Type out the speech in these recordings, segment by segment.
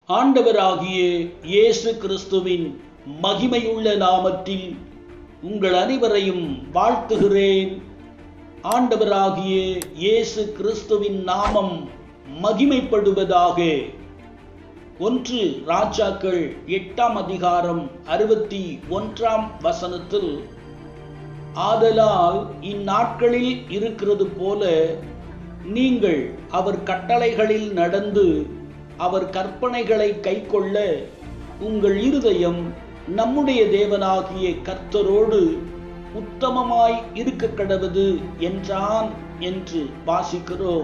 ஆண்டவராகிய இயேசு கிறிஸ்துவின் மகிமையுள்ள நாமத்தில் உங்கள் அனைவரையும் வாழ்த்துகிறேன் ஆண்டவராகிய இயேசு கிறிஸ்துவின் நாமம் மகிமைப்படுவதாக ஒன்று ராஜாக்கள் எட்டாம் அதிகாரம் அறுபத்தி ஒன்றாம் வசனத்தில் ஆதலால் இந்நாட்களில் இருக்கிறது போல நீங்கள் அவர் கட்டளைகளில் நடந்து அவர் கற்பனைகளை கைக்கொள்ள உங்கள் இருதயம் நம்முடைய தேவனாகிய கர்த்தரோடு உத்தமமாய் இருக்க கடவது என்றான் என்று வாசிக்கிறோம்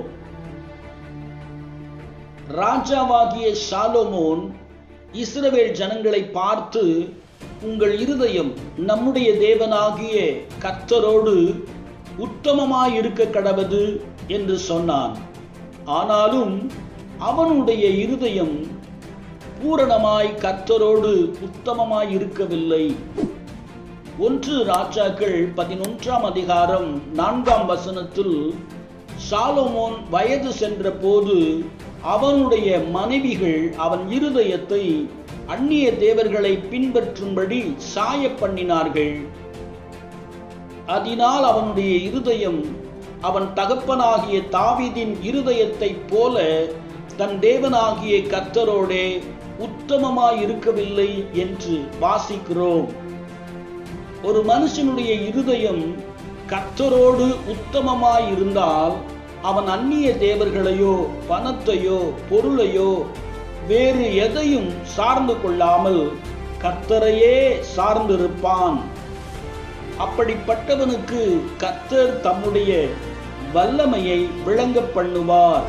ராஜாவாகிய சாலோமோன் இஸ்ரவேல் ஜனங்களை பார்த்து உங்கள் இருதயம் நம்முடைய தேவனாகிய கர்த்தரோடு உத்தமமாய் இருக்க கடவது என்று சொன்னான் ஆனாலும் அவனுடைய இருதயம் பூரணமாய் கர்த்தரோடு உத்தமமாய் இருக்கவில்லை ஒன்று ராஜாக்கள் பதினொன்றாம் அதிகாரம் நான்காம் வசனத்தில் சாலோமோன் வயது சென்ற போது அவனுடைய மனைவிகள் அவன் இருதயத்தை அந்நிய தேவர்களை பின்பற்றும்படி சாய பண்ணினார்கள் அதனால் அவனுடைய இருதயம் அவன் தகப்பனாகிய தாவீதின் இருதயத்தைப் போல தன் தேவனாகிய கர்த்தரோடே உத்தமமாய் இருக்கவில்லை என்று வாசிக்கிறோம் ஒரு மனுஷனுடைய இருதயம் கர்த்தரோடு உத்தமமாய் இருந்தால் அவன் அந்நிய தேவர்களையோ பணத்தையோ பொருளையோ வேறு எதையும் சார்ந்து கொள்ளாமல் கர்த்தரையே சார்ந்திருப்பான் அப்படிப்பட்டவனுக்கு கர்த்தர் தம்முடைய வல்லமையை விளங்க பண்ணுவார்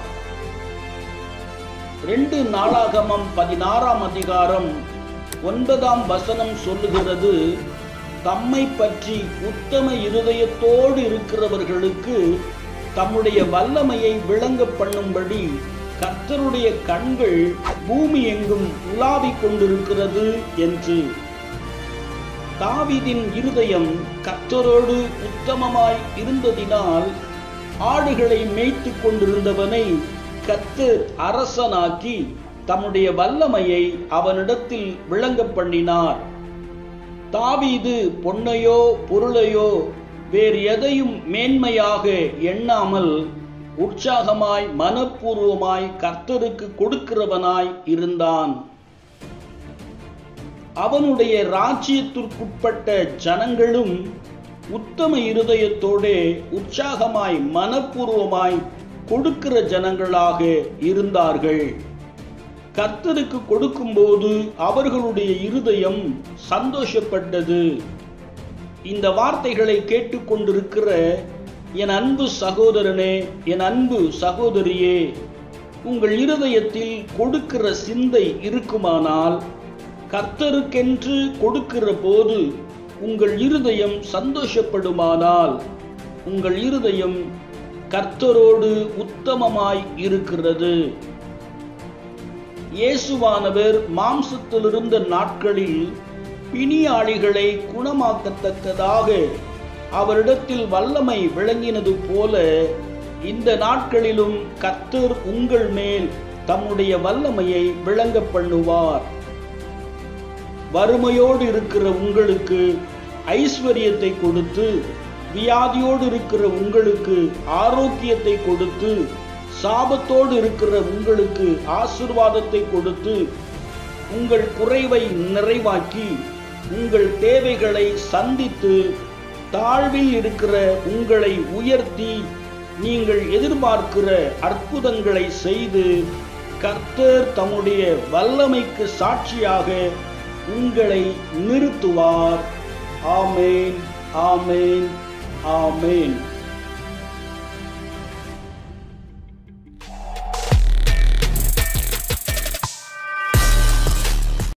ரெண்டு நாளாகமம் பதினாறாம் அதிகாரம் ஒன்பதாம் வசனம் சொல்லுகிறது தம்மை பற்றி உத்தம இருதயத்தோடு இருக்கிறவர்களுக்கு தம்முடைய வல்லமையை விளங்க பண்ணும்படி கர்த்தருடைய கண்கள் பூமி எங்கும் உலாவிக் கொண்டிருக்கிறது என்று தாவிதின் இருதயம் கர்த்தரோடு உத்தமமாய் இருந்ததினால் ஆடுகளை மேய்த்து கொண்டிருந்தவனை கர்த்தர் அரசனாக்கி தம்முடைய வல்லமையை அவனிடத்தில் விளங்க பண்ணினார் தாவீது பொன்னையோ பொருளையோ வேறு எதையும் மேன்மையாக எண்ணாமல் உற்சாகமாய் மனப்பூர்வமாய் கர்த்தருக்கு கொடுக்கிறவனாய் இருந்தான் அவனுடைய ராஜ்யத்திற்குட்பட்ட ஜனங்களும் உத்தம இருதயத்தோடே உற்சாகமாய் மனப்பூர்வமாய் கொடுக்கிற ஜனங்களாக இருந்தார்கள் கர்த்தருக்கு கொடுக்கும்போது அவர்களுடைய இருதயம் சந்தோஷப்பட்டது இந்த வார்த்தைகளை கேட்டுக்கொண்டிருக்கிற என் அன்பு சகோதரனே என் அன்பு சகோதரியே உங்கள் இருதயத்தில் கொடுக்கிற சிந்தை இருக்குமானால் கர்த்தருக்கென்று கொடுக்கிற போது உங்கள் இருதயம் சந்தோஷப்படுமானால் உங்கள் இருதயம் கர்த்தரோடு உத்தமமாய் இருக்கிறது இயேசுவானவர் மாம்சத்தில் இருந்த நாட்களில் பிணியாளிகளை குணமாக்கத்தக்கதாக அவரிடத்தில் வல்லமை விளங்கினது போல இந்த நாட்களிலும் கர்த்தர் உங்கள் மேல் தம்முடைய வல்லமையை விளங்க பண்ணுவார் வறுமையோடு இருக்கிற உங்களுக்கு ஐஸ்வர்யத்தை கொடுத்து வியாதியோடு இருக்கிற உங்களுக்கு ஆரோக்கியத்தை கொடுத்து சாபத்தோடு இருக்கிற உங்களுக்கு ஆசிர்வாதத்தை கொடுத்து உங்கள் குறைவை நிறைவாக்கி உங்கள் தேவைகளை சந்தித்து தாழ்வில் இருக்கிற உங்களை உயர்த்தி நீங்கள் எதிர்பார்க்கிற அற்புதங்களை செய்து கர்த்தர் தம்முடைய வல்லமைக்கு சாட்சியாக உங்களை நிறுத்துவார் ஆமேன் ஆமேன் ஆமேன்